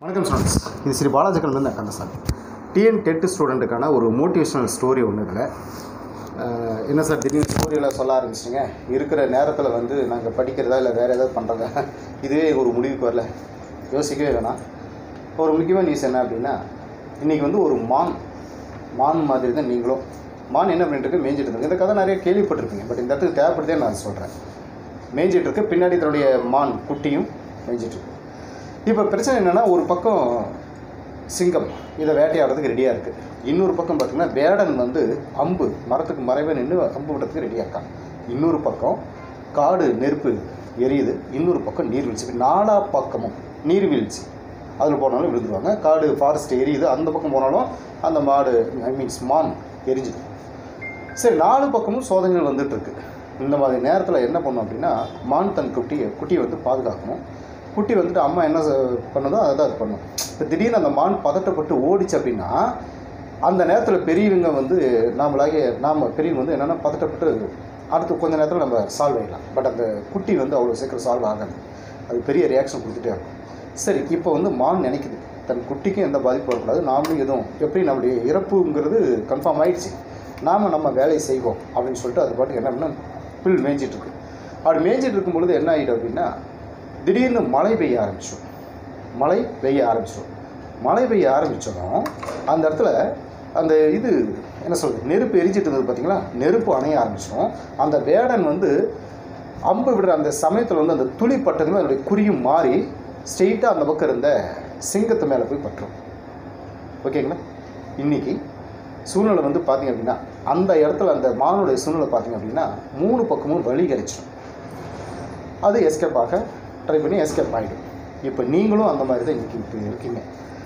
வணக்கம் ஸ்டூடெண்ட்ஸ் இது ஸ்ரீ பாலாஜிக்கல்லேருந்து கந்தசாமி டிஎன் டெட் ஸ்டூடெண்ட்டுக்கான ஒரு மோட்டிவேஷனல் ஸ்டோரி ஒன்று இதில் அஹ், என்ன சார் திடீர்னு ஸ்டோரியெல்லாம் சொல்ல ஆரம்பிச்சிட்டிங்க இருக்கிற நேரத்தில் வந்து நாங்கள் படிக்கிறதா இல்லை வேறு ஏதாவது பண்ணுறதா இதுவே ஒரு முடிவுக்கு வரல யோசிக்கவே வேணாம் ஒரு முக்கியமான நியூஸ் என்ன அப்படின்னா இன்றைக்கி வந்து ஒரு மான் மான் மாதிரி தான் நீங்களும் மான் என்ன பண்ணிட்டு இருக்கு மேய்ஞ்சிட்டு இருக்கு இந்த கதை நிறைய கேள்விப்பட்டிருப்பீங்க பட் இந்த இடத்துக்கு தேவைப்படுதே நான் சொல்கிறேன் மேய்ஞ்சிட்டு இருக்கு பின்னாடி தன்னுடைய மான் குட்டியும் மேய்ஞ்சிட்டு இருக்கு இப்போ பிரச்சனை என்னென்னா ஒரு பக்கம் சிங்கம் இதை வேட்டையாடுறதுக்கு ரெடியாக இருக்குது இன்னொரு பக்கம் பார்த்தீங்கன்னா வேடன் வந்து அம்பு மரத்துக்கு மறைவே நின்று அம்பு விடுறதுக்கு ரெடியாக இருக்கான் இன்னொரு பக்கம் காடு நெருப்பு எரியுது இன்னொரு பக்கம் நீர்வீழ்ச்சி நாலா பக்கமும் நீர்வீழ்ச்சி அதில் போனாலும் விழுந்துருவாங்க காடு ஃபாரஸ்ட் எரியுது அந்த பக்கம் போனாலும் அந்த மாடு ஐ மீன்ஸ் மான் எரிஞ்சுது சரி நாலு பக்கமும் சோதனைகள் வந்துட்டு இருக்கு இந்த மாதிரி நேரத்தில் என்ன பண்ணும் அப்படின்னா மான் தன் குட்டியை குட்டியை வந்து பாதுகாக்கணும் குட்டி வந்துட்டு அம்மா என்ன செ- பண்ணுதோ அதை தான் அது பண்ணும் இப்போ திடீர்னு அந்த மான் பதட்டப்பட்டு ஓடிச்சு அப்படின்னா அந்த நேரத்தில் பெரியவங்க வந்து நாமளாகிய நாம் பெரியவங்க வந்து என்னென்னா பதட்டப்பட்டு அடுத்து கொஞ்ச நேரத்தில் நம்ம சால்வ் ஆகிடலாம் பட் அந்த குட்டி வந்து அவ்வளோ சீக்கிரம் சால்வ் ஆகாது அது பெரிய ரியாக்ஷன் கொடுத்துட்டே இருக்கும் சரி இப்போ வந்து மான் நினைக்குது தன் குட்டிக்கும் எந்த பாதிப்பும் வரக்கூடாது நாமளும் எதுவும் எப்படி நம்மளுடைய இறப்புங்கிறது கன்ஃபார்ம் ஆயிடுச்சு நாம் நம்ம வேலையை செய்வோம் அப்படின்னு சொல்லிட்டு அது பாட்டுக்கு என்ன பண்ணா புல் மேய்ஞ்சிட்டு இருக்கு அப்படி மேய்ஞ்சிட்டு இருக்கும் பொழுது என்ன ஆகிடும் அப்படின்னா திடீர்னு மழை பெய்ய ஆரம்பிச்சிடும் மழை பெய்ய ஆரம்பிச்சிடும் மழை பெய்ய ஆரம்பித்ததும் அந்த இடத்துல அந்த இது என்ன சொல்றது நெருப்பு எரிஞ்சிட்டு இருந்தது பார்த்தீங்களா நெருப்பு அணைய ஆரம்பிச்சிடும் அந்த வேடன் வந்து அம்பு விடுற அந்த சமயத்தில் வந்து அந்த துளி பட்டதுமே அதனுடைய குறியும் மாறி ஸ்ட்ரெயிட்டாக அந்த பக்கம் இருந்த சிங்கத்து மேலே போய் பட்டுரும் ஓகேங்களா இன்னைக்கு சூழ்நிலை வந்து பார்த்தீங்க அப்படின்னா அந்த இடத்துல அந்த மானுடைய சூழ்நிலை பார்த்தீங்க அப்படின்னா மூணு பக்கமும் வழி கிடைச்சிடும் அது எஸ்கேப் ஆக ட்ரை பண்ணி எஸ்கேப் ஆகிடும் இப்போ நீங்களும் அந்த மாதிரி தான் இன்னைக்கு இப்போ இருக்கீங்க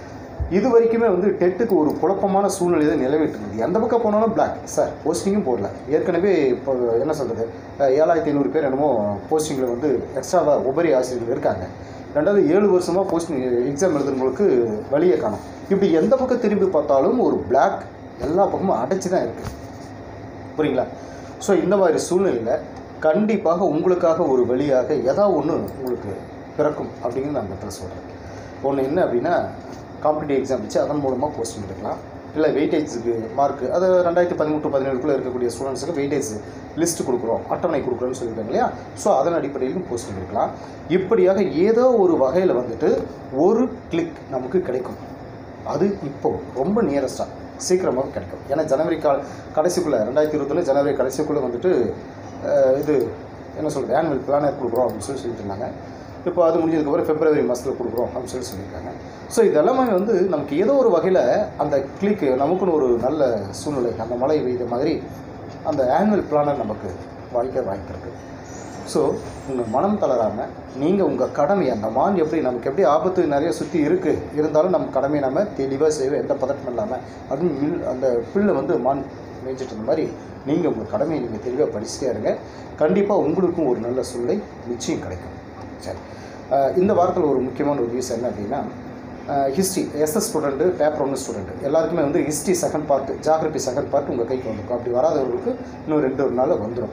இது வரைக்குமே வந்து டெட்டுக்கு ஒரு குழப்பமான சூழ்நிலை தான் நிலவிட்டு இருந்தது எந்த பக்கம் போனாலும் பிளாக் சார் போஸ்டிங்கும் போடல ஏற்கனவே இப்போ என்ன சொல்கிறது ஏழாயிரத்தி ஐநூறு பேர் என்னமோ போஸ்டிங்கில் வந்து எக்ஸ்ட்ராவாக உபரி ஆசிரியர்கள் இருக்காங்க ரெண்டாவது ஏழு வருஷமாக போஸ்டிங் எக்ஸாம் எழுதுறவங்களுக்கு வழியை காணும் இப்படி எந்த பக்கம் திரும்பி பார்த்தாலும் ஒரு பிளாக் எல்லா பக்கமும் அடைச்சி தான் இருக்குது புரியுங்களா ஸோ இந்த மாதிரி சூழ்நிலையில் கண்டிப்பாக உங்களுக்காக ஒரு வழியாக ஏதாவது ஒன்று உங்களுக்கு பிறக்கும் அப்படிங்கிறது நான் அந்த இடத்துல சொல்கிறேன் ஒன்று என்ன அப்படின்னா காம்படிட்டிவ் எக்ஸாம் வச்சு அதன் மூலமாக போஸ்டிங் எடுக்கலாம் இல்லை வெயிட்டேஜுக்கு மார்க் அது ரெண்டாயிரத்தி பதிமூணு பதினேழுக்குள்ளே இருக்கக்கூடிய ஸ்டூடெண்ட்ஸுக்கு வெயிட்டேஜ் லிஸ்ட் கொடுக்குறோம் அட்டவணை கொடுக்குறோன்னு சொல்லியிருக்காங்க இல்லையா ஸோ அதன் அடிப்படையிலும் போஸ்டிங் எடுக்கலாம் இப்படியாக ஏதோ ஒரு வகையில் வந்துட்டு ஒரு கிளிக் நமக்கு கிடைக்கும் அது இப்போ ரொம்ப நியரஸ்ட்டாக சீக்கிரமாக கிடைக்கும் ஏன்னா ஜனவரி கா கடைசிக்குள்ளே ரெண்டாயிரத்தி இருபத்தொன்று ஜனவரி கடைசிக்குள்ளே வந்துட்டு அஹ், இது என்ன சொல்கிறது ஆனுவல் பிளானர் கொடுக்குறோம் அப்படின்னு சொல்லி சொல்லிட்டு இருந்தாங்க இப்போ அது முடிஞ்சதுக்கப்புறம் பிப்ரவரி மாதத்தில் கொடுக்குறோம் அப்படின்னு சொல்லி சொல்லியிருக்காங்க ஸோ இதெல்லாமே வந்து நமக்கு ஏதோ ஒரு வகையில் அந்த கிளிக்கு நமக்குன்னு ஒரு நல்ல சூழ்நிலை அந்த மழை பெய்த மாதிரி அந்த ஆனுவல் பிளானர் நமக்கு வாய்க்க வாய்ப்பு இருக்குது ஸோ உங்கள் மனம் தளராமல் நீங்கள் உங்கள் கடமை அந்த மான் எப்படி நமக்கு எப்படி ஆபத்து நிறைய சுற்றி இருக்குது இருந்தாலும் நம்ம கடமையை நம்ம தெளிவாக செய்வோம் எந்த பதட்டமும் இல்லாமல் அதுவும் மில் அந்த பில்லை வந்து மான் மேய்ச்சிட்டு இருந்த மாதிரி நீங்கள் உங்கள் கடமையை நீங்கள் தெளிவாக படிச்சுட்டே இருங்க கண்டிப்பாக உங்களுக்கும் ஒரு நல்ல சூழ்நிலை நிச்சயம் கிடைக்கும் சரி அஹ் இந்த வாரத்தில் ஒரு முக்கியமான ஒரு நியூஸ் என்ன அப்படின்னா ஹிஸ்ட்ரி எஸ்எஸ் ஸ்டூடெண்ட்டு பேப்பர் ஒன்று ஸ்டூடெண்ட் எல்லாருக்குமே வந்து history second part geography second part உங்கள் கைக்கு வந்திருக்கும் அப்படி வராதவர்களுக்கு இன்னும் ரெண்டு ஒரு நாள் வந்துடும்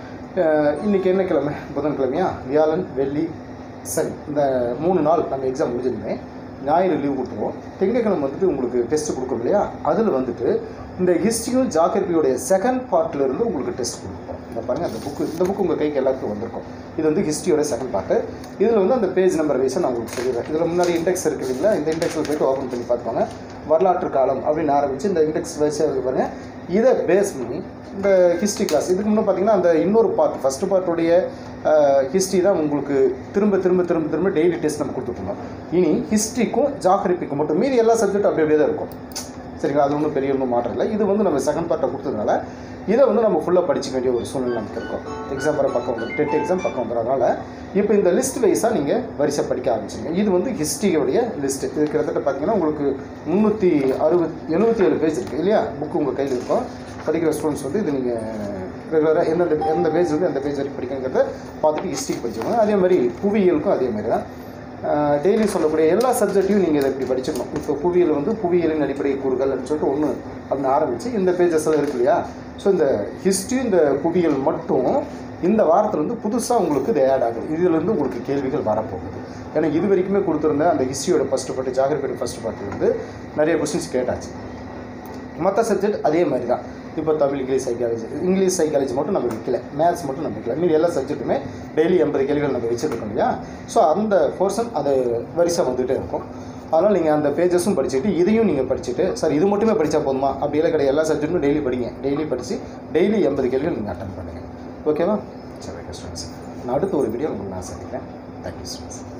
அஹ் இன்னைக்கு என்ன கிழமை புதன்கிழமையா வியாழன் வெள்ளி சரி இந்த மூணு நாள் நம்ம எக்ஸாம் முடிஞ்சிருந்தேன் ஞாயிறு லீவ் கொடுத்துருவோம் திங்கட்கிழமை வந்துட்டு உங்களுக்கு டெஸ்ட் கொடுக்குறோம் இல்லையா அதில் வந்துட்டு இந்த ஹிஸ்ட்ரியும் ஜாகிரபியோடைய செகண்ட் பார்ட்ல இருந்து உங்களுக்கு டெஸ்ட் கொடுப்போம் இந்த பாருங்கள் அந்த புக்கு இந்த புக்கு உங்கள் கைக்கு எல்லாருக்கும் வந்திருக்கும் இது வந்து ஹிஸ்ட்ரியோட செகண்ட் பார்ட்டு இதில் வந்து அந்த பேஜ் நம்பர் வைஸை நான் உங்களுக்கு சொல்லிடுறேன் இதில் முன்னாடி இண்டெக்ஸ் இருக்குது இல்லைங்களா இந்த இண்டெக்ஸில் போய்ட்டு ஓப்பன் பண்ணி பார்த்துக்கோங்க வரலாற்று காலம் அப்படின்னு ஆரம்பித்து இந்த இண்டெக்ஸ் வைஸாக இருக்கு பாருங்க இதை பேஸ் பண்ணி இந்த ஹிஸ்ட்ரி கிளாஸ் இதுக்கு முன்னே பார்த்தீங்கன்னா அந்த இன்னொரு பார்ட் ஃபஸ்ட்டு பார்ட்டுடைய ஹிஸ்ட்ரி தான் உங்களுக்கு திரும்ப திரும்ப திரும்ப திரும்ப டெய்லி டெஸ்ட் நம்ம கொடுத்துட்ருந்தோம் இனி ஹிஸ்ட்ரிக்கும் ஜாகிரபிக்கும் மட்டும் மீதி எல்லா சப்ஜெக்டும் அப்படி அப்படியே தான் இருக்கும் சரிங்களா அது ஒன்றும் பெரிய ஒன்றும் மாற்றம் இல்லை இது வந்து நம்ம செகண்ட் பார்ட்டை கொடுத்ததுனால இதை வந்து நம்ம ஃபுல்லாக படிச்சுக்க வேண்டிய ஒரு சூழ்நிலை நமக்கு இருக்கும் எக்ஸாம் வர பக்கம் வந்து டெட் எக்ஸாம் பக்கம் வந்துறதுனால இப்போ இந்த லிஸ்ட் வைஸாக நீங்கள் வரிசை படிக்க ஆரம்பிச்சிங்க இது வந்து ஹிஸ்ட்ரியோடைய லிஸ்ட் இது கிட்டத்தட்ட பார்த்தீங்கன்னா உங்களுக்கு முந்நூற்றி அறுபத் எழுபத்தி ஏழு பேஜ் இருக்குது இல்லையா புக்கு உங்கள் கையில் இருக்கும் படிக்கிற ஸ்டூடெண்ட்ஸ் வந்து இது நீங்கள் ரெகுலராக எந்தெந்த எந்த பேஜ் வந்து எந்த பேஜ் வரைக்கும் படிக்கணுங்கிறத பார்த்துட்டு ஹிஸ்ட்ரிக்கு படிச்சுக்கோங்க அதே மாதிரி புவியியலுக்கும் அதே மாதிரி தான் டெய்லி சொல்லக்கூடிய எல்லா சப்ஜெக்ட்டையும் நீங்கள் இதை இப்படி படிச்சுக்கணும் இப்போ புவியியல் வந்து புவியியலின் அடிப்படை கூறுகள் அப்படின்னு சொல்லிட்டு ஒன்று அப்படின்னு ஆரம்பித்து இந்த பேஜஸ் எல்லாம் இருக்கு இல்லையா ஸோ இந்த ஹிஸ்ட்ரி இந்த புவியியல் மட்டும் இந்த வாரத்தில் வந்து புதுசாக உங்களுக்கு இது ஆட் ஆகுது இதுலேருந்து உங்களுக்கு கேள்விகள் வரப்போகுது ஏன்னா இது வரைக்குமே கொடுத்துருந்த அந்த ஹிஸ்ட்ரியோட ஃபஸ்ட்டு பாட்டு ஜாகிரபியோட ஃபஸ்ட்டு பாட்டு வந்து நிறைய கொஸ்டின்ஸ் கேட்டாச்சு மற்ற சப்ஜெக்ட் அதே மாதிரி தான் இப்போ Tamil English psychology English psychology மட்டும் நம்ம வைக்கல மேத்ஸ் மட்டும் நம்ம வைக்கல மீதி எல்லா சப்ஜெக்ட்டுமே டெய்லி எண்பது கேள்விகள் நம்ம வச்சுருக்கோம் இல்லையா ஸோ அந்த போர்ஷன் அது வரிசை வந்துகிட்டே இருக்கும் அதனால் நீங்கள் அந்த பேஜஸும் படிச்சுட்டு இதையும் நீங்கள் படிச்சுட்டு சார் இது மட்டுமே படித்தா போதுமா அப்படி எல்லாம் கிடையாது எல்லா சப்ஜெக்ட்டும் டெய்லி படிங்க டெய்லி படித்து டெய்லி எண்பது கேள்விகள் நீங்கள் அட்டன் பண்ணுங்கள் ஓகேவா சரி ஓகே ஸ்டூடெண்ட்ஸ் நான் அடுத்த ஒரு வீடியோ உங்களுக்கு நான் சந்திக்கிறேன் தேங்க்யூ ஸ்டூடெண்ட்ஸ்